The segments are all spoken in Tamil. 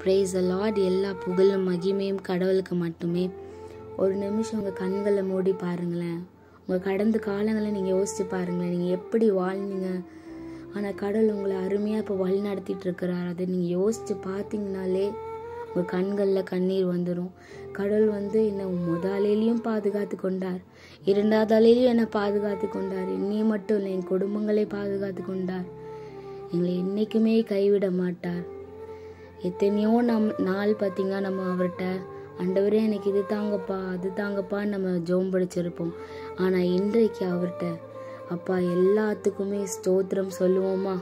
ப்ரேஸ் லார்ட் எல்லா புகழும் மகிமையும் கடவுளுக்கு மட்டுமே ஒரு நிமிஷம் உங்கள் கண்களை மூடி பாருங்களேன் உங்கள் கடந்த காலங்களை நீங்கள் யோசித்து பாருங்களேன் நீங்கள் எப்படி வாழ்ந்தீங்க ஆனால் கடவுள் உங்களை அருமையாக இப்போ வழி நடத்திட்டு இருக்கிறார் அதை நீங்கள் யோசித்து பார்த்தீங்கனாலே உங்கள் கண்களில் கண்ணீர் வந்துடும் கடவுள் வந்து என்னை முதலையிலையும் பாதுகாத்து கொண்டார் இரண்டாவதாலேயும் என்னை பாதுகாத்து கொண்டார் என்னையும் மட்டும் இல்லை என் குடும்பங்களை பாதுகாத்து கொண்டார் எங்களை என்றைக்குமே கைவிட மாட்டார் எத்தனையோ நம் நாள் பார்த்தீங்கன்னா நம்ம அவர்கிட்ட ஆண்டவரே எனக்கு இது தாங்கப்பா அது தாங்கப்பான்னு நம்ம ஜோம் படிச்சிருப்போம் ஆனால் இன்றைக்கு அவர்கிட்ட அப்பா எல்லாத்துக்குமே ஸ்தோத்திரம் சொல்லுவோமா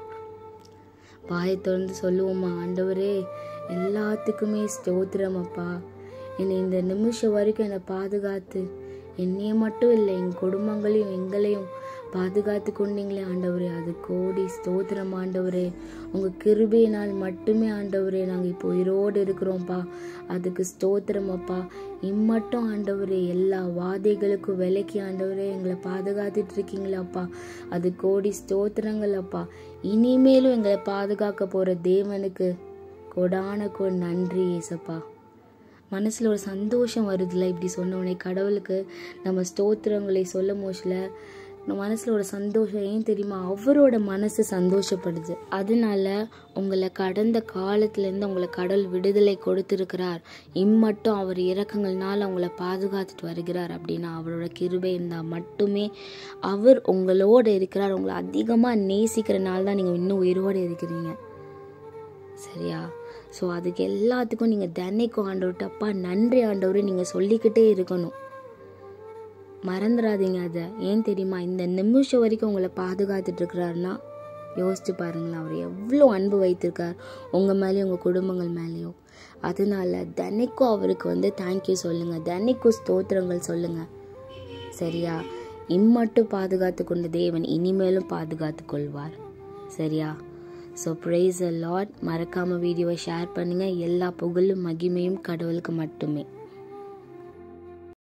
வாயை திறந்து சொல்லுவோமா ஆண்டவரே எல்லாத்துக்குமே ஸ்தோத்திரம் அப்பா என்னை இந்த நிமிஷம் வரைக்கும் என்னை பாதுகாத்து என்னைய மட்டும் இல்லை என் குடும்பங்களையும் எங்களையும் பாதுகாத்து கொண்டீங்களே ஆண்டவரே அது கோடி ஸ்தோத்திரம் ஆண்டவரே உங்கள் கிருபையினால் மட்டுமே ஆண்டவரே நாங்கள் இப்போ உயிரோடு இருக்கிறோம்ப்பா அதுக்கு ஸ்தோத்திரம் அப்பா இம்மட்டும் ஆண்டவரே எல்லா வாதைகளுக்கும் விலைக்கு ஆண்டவரே எங்களை பாதுகாத்துட்டு இருக்கீங்களாப்பா அது கோடி ஸ்தோத்திரங்கள் அப்பா இனிமேலும் எங்களை பாதுகாக்க போகிற தேவனுக்கு கொடான கோ நன்றி ஏசப்பா மனசில் ஒரு சந்தோஷம் வருதுல்ல இப்படி சொன்ன உடனே கடவுளுக்கு நம்ம ஸ்தோத்திரங்களை சொல்லும் போதுல நம்ம மனசில் ஒரு சந்தோஷம் ஏன் தெரியுமா அவரோட மனசு சந்தோஷப்படுது அதனால உங்களை கடந்த காலத்துலேருந்து உங்களை கடவுள் விடுதலை கொடுத்துருக்கிறார் இம்மட்டும் அவர் இறக்கங்கள்னால உங்களை பாதுகாத்துட்டு வருகிறார் அப்படின்னா அவரோட கிருபை இருந்தால் மட்டுமே அவர் உங்களோட இருக்கிறார் உங்களை அதிகமாக நேசிக்கிறனால தான் நீங்கள் இன்னும் உயிரோடு இருக்கிறீங்க சரியா ஸோ அதுக்கு எல்லாத்துக்கும் நீங்கள் தினைக்கும் ஆண்டவர்கிட்ட அப்பா நன்றி ஆண்டவரை நீங்கள் சொல்லிக்கிட்டே இருக்கணும் மறந்துடாதீங்க அதை ஏன் தெரியுமா இந்த நிமிஷம் வரைக்கும் உங்களை பாதுகாத்துட்டு இருக்கிறாருன்னா யோசிச்சு பாருங்களேன் அவர் எவ்வளோ அன்பு வைத்திருக்கார் உங்கள் மேலேயும் உங்கள் குடும்பங்கள் மேலேயும் அதனால தினைக்கும் அவருக்கு வந்து தேங்க்யூ சொல்லுங்கள் தினைக்கும் ஸ்தோத்திரங்கள் சொல்லுங்கள் சரியா இம்மட்டும் பாதுகாத்து கொண்ட தேவன் இனிமேலும் பாதுகாத்து கொள்வார் சரியா ஸோ ப்ரைஸ் அ லாட் மறக்காமல் வீடியோவை ஷேர் பண்ணுங்கள் எல்லா புகழும் மகிமையும் கடவுளுக்கு மட்டுமே